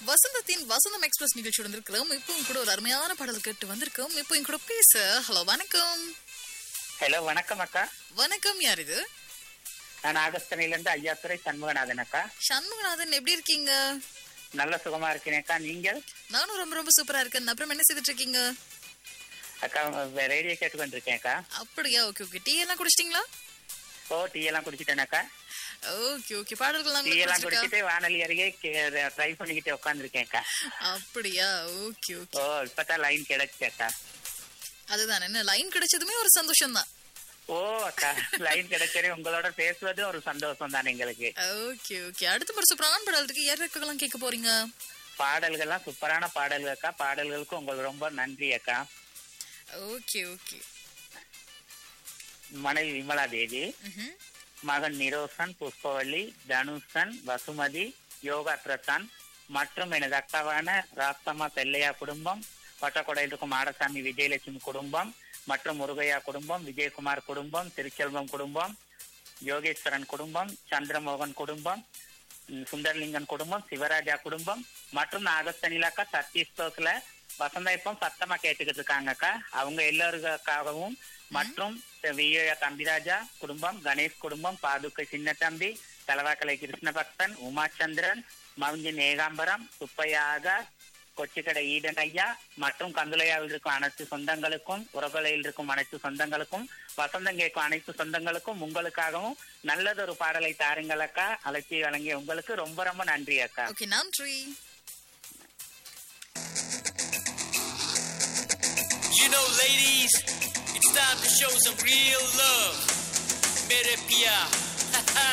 வசந்தத்தின் வசந்தம் எக்ஸ்பிரஸ் நிகழ்ச்சி வந்திருக்கிறோம் இப்போ கூட ஒரு அருமையான பாடல் கேட்டு வந்திருக்கோம் இப்போ என் கூட பேச ஹலோ வணக்கம் ஹலோ வணக்கம் அக்கா வணக்கம் யார் இது நான் ஆகஸ்தனில இருந்து ஐயாத்துறை சண்முகநாதன் அக்கா சண்முகநாதன் எப்படி இருக்கீங்க நல்ல சுகமா இருக்கேன் அக்கா நீங்கள் நானும் ரொம்ப ரொம்ப சூப்பரா இருக்கேன் அப்புறம் என்ன செய்துட்டு இருக்கீங்க அக்கா ரேடியோ கேட்டுக்கொண்டு இருக்கேன் அக்கா அப்படியா ஓகே ஓகே டீ எல்லாம் குடிச்சிட்டீங்களா ஓ டீ எல்லாம் குடிச்சிட்டேன் அக்கா ஓகே ஓகே பாடல்கள் டீ எல்லாம் எல்லாம் குடிச்சிட்டு வானொலி அருகே ட்ரை பண்ணிக்கிட்டு உட்காந்துருக்கேன் அக்கா அப்படியா ஓகே ஓகே ஓ இப்பதான் லைன் கிடைச்சு அக்கா அதுதான் என்ன லைன் கிடைச்சதுமே ஒரு சந்தோஷம் தான் ஓ அக்கா லைன் கிடைச்சதே உங்களோட பேசுவது ஒரு சந்தோஷம் தான் எங்களுக்கு ஓகே ஓகே அடுத்த ஒரு சூப்பரான பாடல் இருக்கு யார் இருக்கலாம் கேட்க போறீங்க பாடல்கள்லாம் சூப்பரான பாடல்கள் அக்கா பாடல்களுக்கு உங்களுக்கு ரொம்ப நன்றி அக்கா ஓகே ஓகே மனைவி விமலா தேவி ம்ஹும். மகன் நிரோசன் புஷ்பவள்ளி தனுஷன் வசுமதி யோகா பிரசாந்த் மற்றும் எனது அக்காவான ராஸ்தமா செல்லையா குடும்பம் வட்டக்கொடையில் இருக்கும் ஆடசாமி விஜயலட்சுமி குடும்பம் மற்றும் முருகையா குடும்பம் விஜயகுமார் குடும்பம் திருச்செல்வம் குடும்பம் யோகேஸ்வரன் குடும்பம் சந்திரமோகன் குடும்பம் ம், சுந்தரலிங்கன் குடும்பம் சிவராஜா குடும்பம் மற்றும் நாகஸ்தனிலாக்கா சத்தீஷ் ஸ்டோக்ல வசந்தயப்பம் சத்தமா கேட்டுக்கிட்டு இருக்காங்கக்கா அவங்க எல்லாருக்காகவும் மற்றும் விஏ தம்பிராஜா குடும்பம் கணேஷ் குடும்பம் பாதுக்கை சின்னத்தம்பி தலவாக்கலை கிருஷ்ணபக்தன் உமாச்சந்திரன் மவுஞ்சின் ஏகாம்பரம் சுப்பையா ஆகாஷ் கொச்சிக்கடை ஈடன் ஐயா மற்றும் கந்துளையாவில் இருக்கும் அனைத்து சொந்தங்களுக்கும் உறவுலையில் இருக்கும் அனைத்து சொந்தங்களுக்கும் வசந்தம் கேட்கும் அனைத்து சொந்தங்களுக்கும் உங்களுக்காகவும் நல்லதொரு பாடலை தாருங்கள் அக்கா அழைச்சி வழங்கிய உங்களுக்கு ரொம்ப ரொம்ப நன்றி அக்கா ஓகே நன்றி You know, ladies, it's time to show some real love. Mere pia,